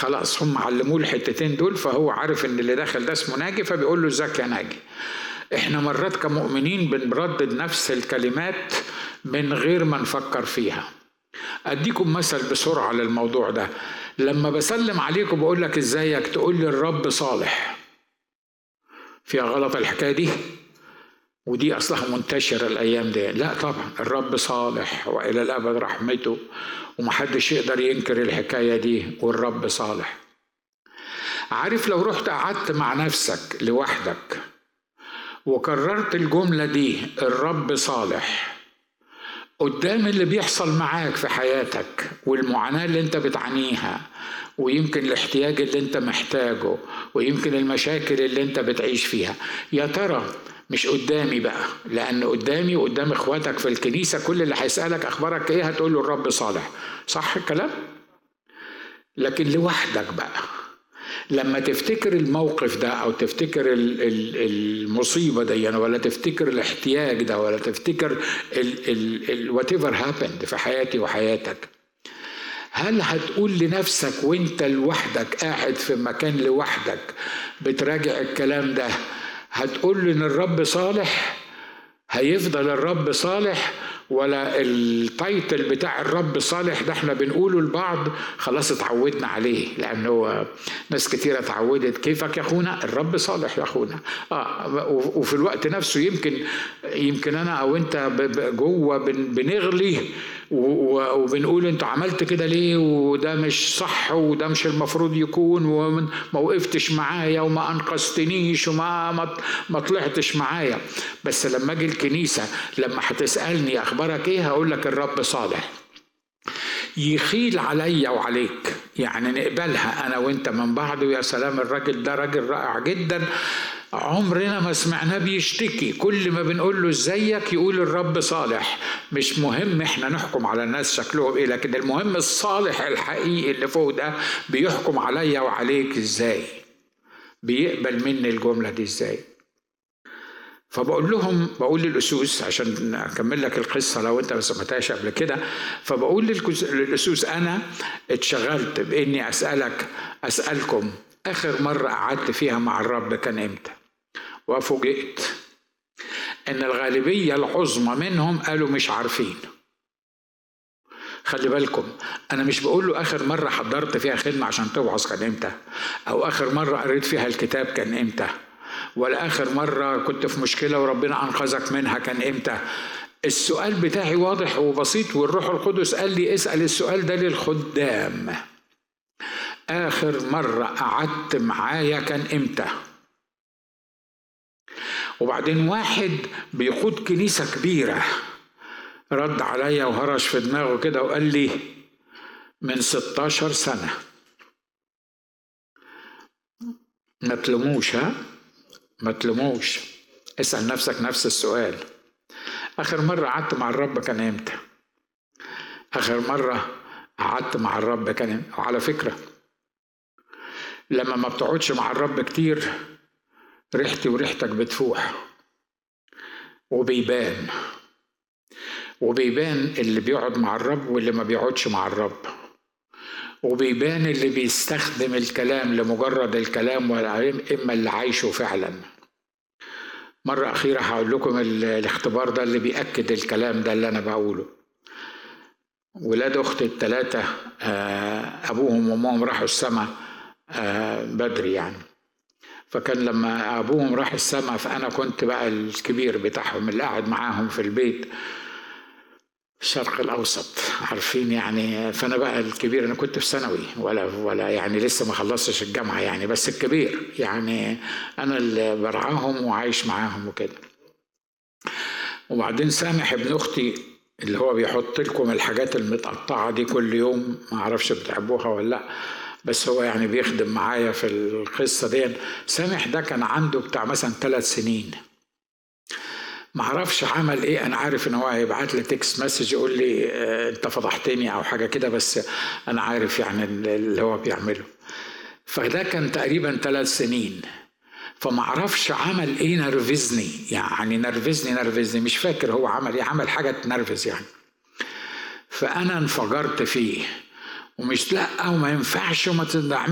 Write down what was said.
خلاص هم علموه الحتتين دول فهو عارف ان اللي داخل ده اسمه ناجي فبيقول له ازيك يا ناجي احنا مرات كمؤمنين بنردد نفس الكلمات من غير ما نفكر فيها اديكم مثل بسرعه للموضوع ده لما بسلم عليك وبقول لك ازيك تقول لي الرب صالح فيها غلط الحكايه دي ودي اصلها منتشره الايام دي لا طبعا الرب صالح والى الابد رحمته ومحدش يقدر ينكر الحكايه دي والرب صالح عارف لو رحت قعدت مع نفسك لوحدك وكررت الجمله دي الرب صالح قدام اللي بيحصل معاك في حياتك والمعاناه اللي انت بتعانيها ويمكن الاحتياج اللي انت محتاجه ويمكن المشاكل اللي انت بتعيش فيها يا ترى مش قدامي بقى لان قدامي وقدام اخواتك في الكنيسه كل اللي هيسالك اخبارك ايه هتقول له الرب صالح صح الكلام لكن لوحدك بقى لما تفتكر الموقف ده او تفتكر المصيبه دي ولا تفتكر الاحتياج ده ولا تفتكر وات ايفر هابند في حياتي وحياتك هل هتقول لنفسك وانت لوحدك قاعد في مكان لوحدك بتراجع الكلام ده هتقول له ان الرب صالح هيفضل الرب صالح ولا التايتل بتاع الرب صالح ده احنا بنقوله لبعض خلاص اتعودنا عليه لانه ناس كتيره اتعودت كيفك يا اخونا الرب صالح يا اخونا اه وفي الوقت نفسه يمكن يمكن انا او انت جوه بنغلي وبنقول انت عملت كده ليه وده مش صح وده مش المفروض يكون وما وقفتش معايا وما انقذتنيش وما ما طلعتش معايا بس لما اجي الكنيسه لما هتسالني اخبارك ايه هقول لك الرب صالح يخيل عليا وعليك يعني نقبلها انا وانت من بعض ويا سلام الراجل ده راجل رائع جدا عمرنا ما سمعناه بيشتكي كل ما بنقول له ازيك يقول الرب صالح مش مهم احنا نحكم على الناس شكلهم ايه لكن المهم الصالح الحقيقي اللي فوق ده بيحكم عليا وعليك ازاي بيقبل مني الجمله دي ازاي فبقول لهم بقول للأسوس عشان أكمل لك القصة لو أنت ما سمعتهاش قبل كده فبقول للأسوس أنا اتشغلت بإني أسألك أسألكم آخر مرة قعدت فيها مع الرب كان إمتى؟ وفوجئت إن الغالبية العظمى منهم قالوا مش عارفين خلي بالكم انا مش بقول له اخر مره حضرت فيها خدمه عشان توعظ كان امتى او اخر مره قريت فيها الكتاب كان امتى ولا آخر مرة كنت في مشكلة وربنا أنقذك منها كان إمتى السؤال بتاعي واضح وبسيط والروح القدس قال لي اسأل السؤال ده للخدام آخر مرة قعدت معايا كان إمتى وبعدين واحد بيقود كنيسة كبيرة رد عليا وهرش في دماغه كده وقال لي من 16 سنة ما تلوموش ها ما تلوموش اسأل نفسك نفس السؤال آخر مرة قعدت مع الرب كان إمتى؟ آخر مرة قعدت مع الرب كان إمتى؟ وعلى فكرة لما ما بتقعدش مع الرب كتير ريحتي وريحتك بتفوح وبيبان وبيبان اللي بيقعد مع الرب واللي ما بيقعدش مع الرب وبيبان اللي بيستخدم الكلام لمجرد الكلام اما اللي عايشه فعلا مرة أخيرة هقول لكم الاختبار ده اللي بيأكد الكلام ده اللي أنا بقوله ولاد أختي التلاتة أبوهم وأمهم راحوا السما بدري يعني فكان لما أبوهم راح السما فأنا كنت بقى الكبير بتاعهم اللي قاعد معاهم في البيت الشرق الاوسط عارفين يعني فانا بقى الكبير انا كنت في ثانوي ولا ولا يعني لسه ما خلصتش الجامعه يعني بس الكبير يعني انا اللي برعاهم وعايش معاهم وكده وبعدين سامح ابن اختي اللي هو بيحط لكم الحاجات المتقطعه دي كل يوم ما اعرفش بتحبوها ولا لا بس هو يعني بيخدم معايا في القصه دي سامح ده كان عنده بتاع مثلا ثلاث سنين معرفش عمل ايه انا عارف ان هو هيبعت لي تكست مسج يقول لي اه انت فضحتني او حاجه كده بس انا عارف يعني اللي هو بيعمله فده كان تقريبا ثلاث سنين فمعرفش عمل ايه نرفزني يعني نرفزني نرفزني مش فاكر هو عمل ايه عمل حاجه تنرفز يعني فانا انفجرت فيه ومش لا وما ينفعش وما